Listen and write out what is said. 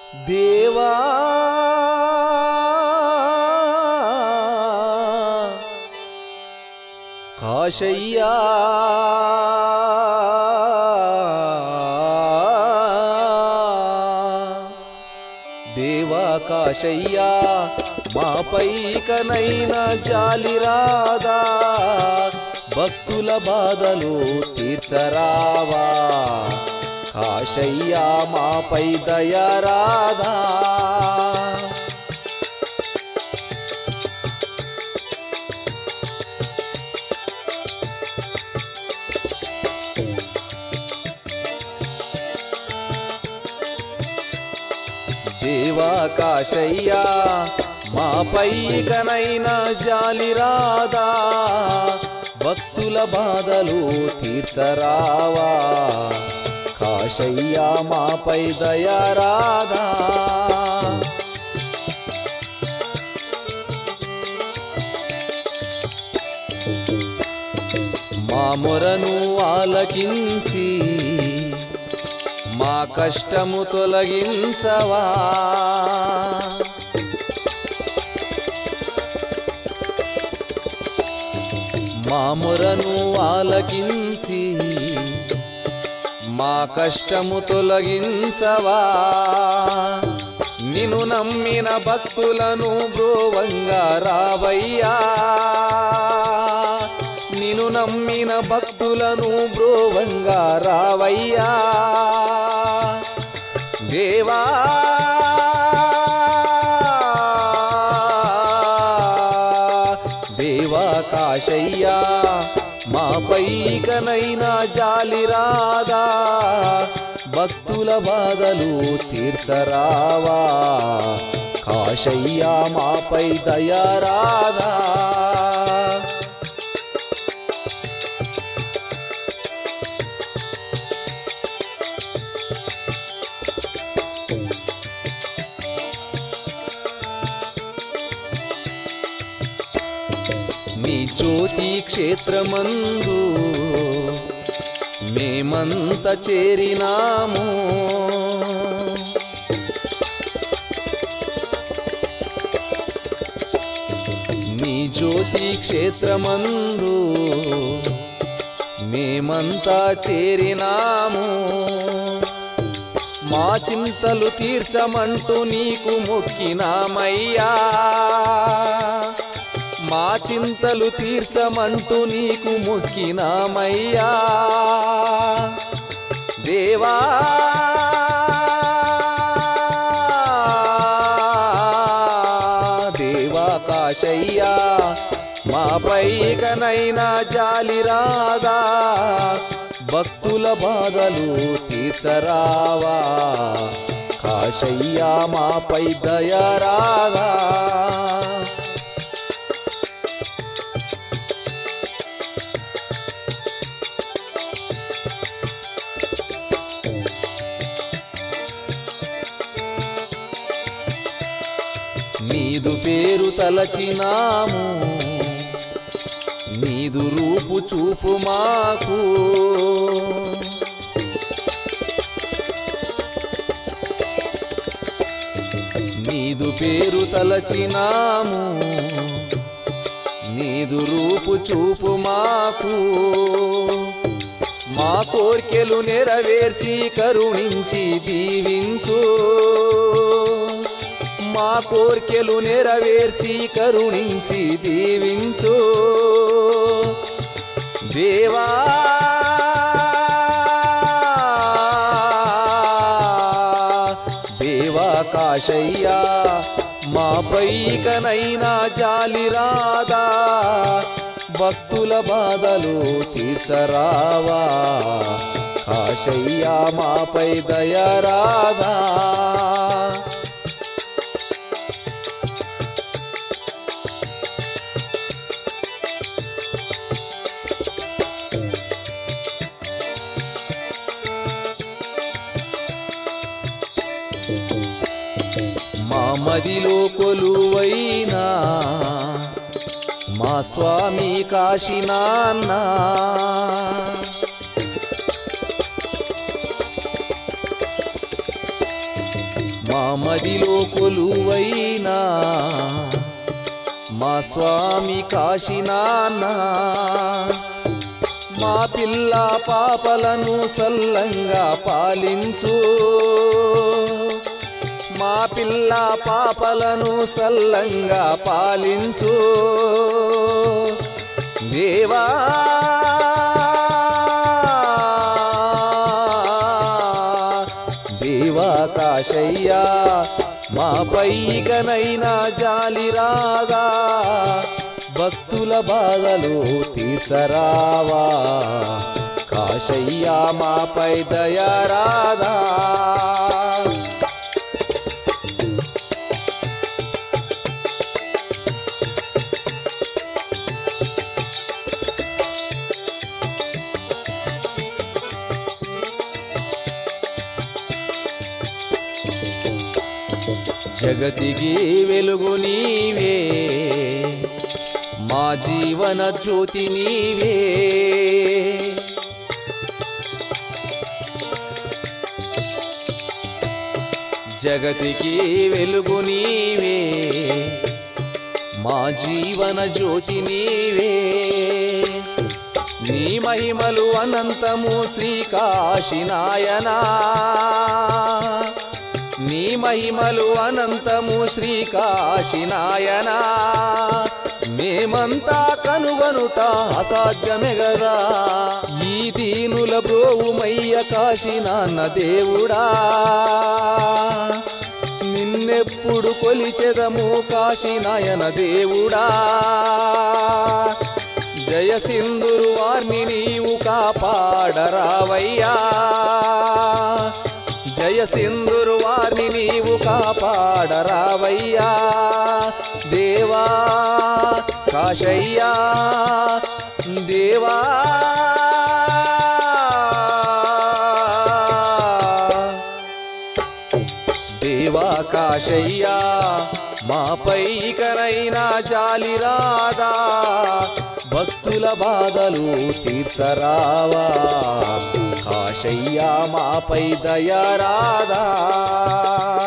దేవా కాశయ్యా దేవా కాశయ్యా మాపై కనైనా జాలి రాదా భక్తుల బాధలు తీర్చరావా కాశయ్యా మాపై దయరాదా దేవా కాశయ్యా మాపై కనైనా జాలి రాదా భక్తుల బాధలు తీర్చరావా కాశయ్యా మాపై దయరాదా మా మొరను ఆలకించి మా కష్టము తొలగించవా మా మొరను ఆలకించి మా కష్టము తొలగించవా నిన్ను నమ్మిన భక్తులను బ్రోవంగా రావయ్యా నిన్ను నమ్మిన భక్తులను బ్రోవంగా రావయ్యా దేవా దేవా కాశయ్యా మాపై కనైనా జాలి రాదా భక్తుల బాధలు తీర్చరావా కాశయ్యా మాపై దయరాదా నీ జ్యోతి క్షేత్రమందు మేమంత చేరినాము నీ జ్యోతి క్షేత్రమందు మేమంతా చేరినాము మా చింతలు తీర్చమంటూ నీకు మొక్కినామయ్యా మా చింతలు తీర్చమంటూ నీకు మొక్కినామయ్యా దేవా దేవా కాశయ్యా మాపై కనైనా జాలి రాదా భక్తుల బాధలు తీర్చరావా కాశయ్యా మాపై దయరాదా నీదు పేరు తలచినాము నీదు రూపు చూపు మాకు నీదు పేరు తలచినాము నీదు రూపు చూపు మాకు మా కోర్కెలు నెరవేర్చి కరుణించి దీవించు మా కోర్కెలు నెరవేర్చి కరుణించి దీవించు దేవా దేవా కాశయ్యా మాపై కనైనా జాలి రాదా భక్తుల బాధలు తీర్చరావా కాశయ్యా మాపై దయరాదా మా మదిలో కొలువైనా మా స్వామి కాశీనాన్న మా మదిలో కొలువైనా మా స్వామి కాశీనాన్న మా పిల్ల పాపలను సల్లంగా పాలించు మా పిల్ల పాపలను సల్లంగా పాలించు దేవా దేవా కాశయ్యా మాపై ఇకనైనా జాలి రాగా భక్తుల బాధలు తీర్చరావా కాశయ్యా మాపై దయరాదా జగతికి వెలుగు నీవే మా జీవన జ్యోతి నీవే జగతికి వెలుగు నీవే మా జీవన జ్యోతి నీవే నీ మహిమలు అనంతము శ్రీకాశినాయనా నీ మహిమలు అనంతము శ్రీకాశినాయనా మేమంతా కనుగొనుట అసాధ్యమే గదా ఈ దీనుల బ్రోవుమయ్య కాశీనాన్న దేవుడా నిన్నెప్పుడు కొలిచెదము కాశీనాయన దేవుడా జయ సింధురు వారిని నీవు కాపాడరావయ్యా జయ సింధురు వారిని నీవు కాపాడరావయ్యా దేవా కాశయ్యా దేవా దేవా కాశయ్యా మాపై ఇకనైనా జాలి రాదా భక్తుల బాధలు తీర్చరావా కాశయ్యా మాపై దయరాదా